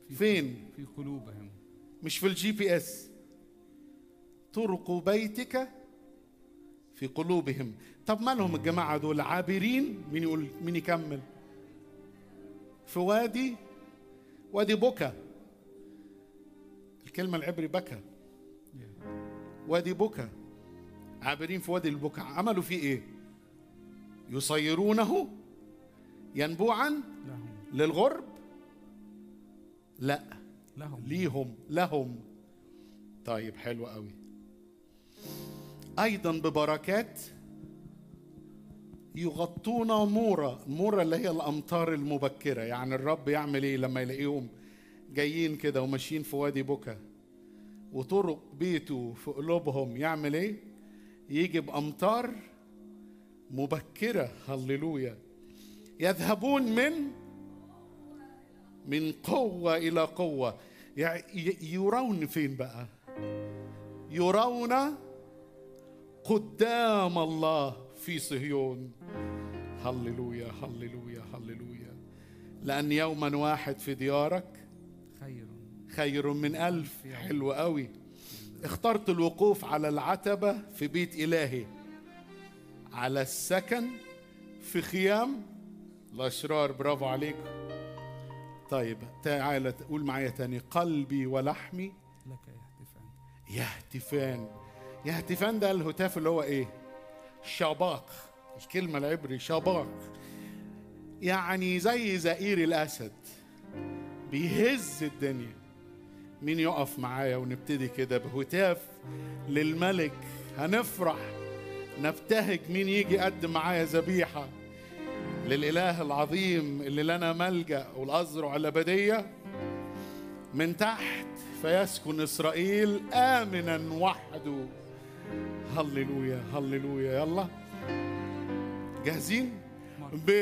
فين في قلوبهم مش في الجي بي اس طرق بيتك في قلوبهم طب مالهم الجماعة دول عابرين مين يقول مين يكمل في وادي وادي بكى الكلمة العبري بكى وادي بكى عابرين في وادي البكا عملوا فيه ايه يصيرونه ينبوعا لهم للغرب لا لهم ليهم لهم طيب حلو قوي ايضا ببركات يغطون مورة مورة اللي هي الامطار المبكره يعني الرب يعمل ايه لما يلاقيهم جايين كده وماشيين في وادي بكا وطرق بيته في قلوبهم يعمل ايه يجي بامطار مبكره هللويا يذهبون من من قوة إلى قوة يعني ي- يرون فين بقى يرون قدام الله في صهيون هللويا هللويا هللويا لأن يوما واحد في ديارك خير خير من ألف حلو قوي اخترت الوقوف على العتبة في بيت إلهي على السكن في خيام الأشرار برافو عليكم طيب تعالى قول معايا تاني قلبي ولحمي لك يهتفان يهتفان يهتفان ده الهتاف اللي هو ايه شباق الكلمة العبري شباق يعني زي زئير الأسد بيهز الدنيا مين يقف معايا ونبتدي كده بهتاف للملك هنفرح نبتهج مين يجي يقدم معايا ذبيحة للإله العظيم اللي لنا ملجأ والأزرع الأبدية من تحت فيسكن إسرائيل آمنا وحده هللويا هللويا يلا جاهزين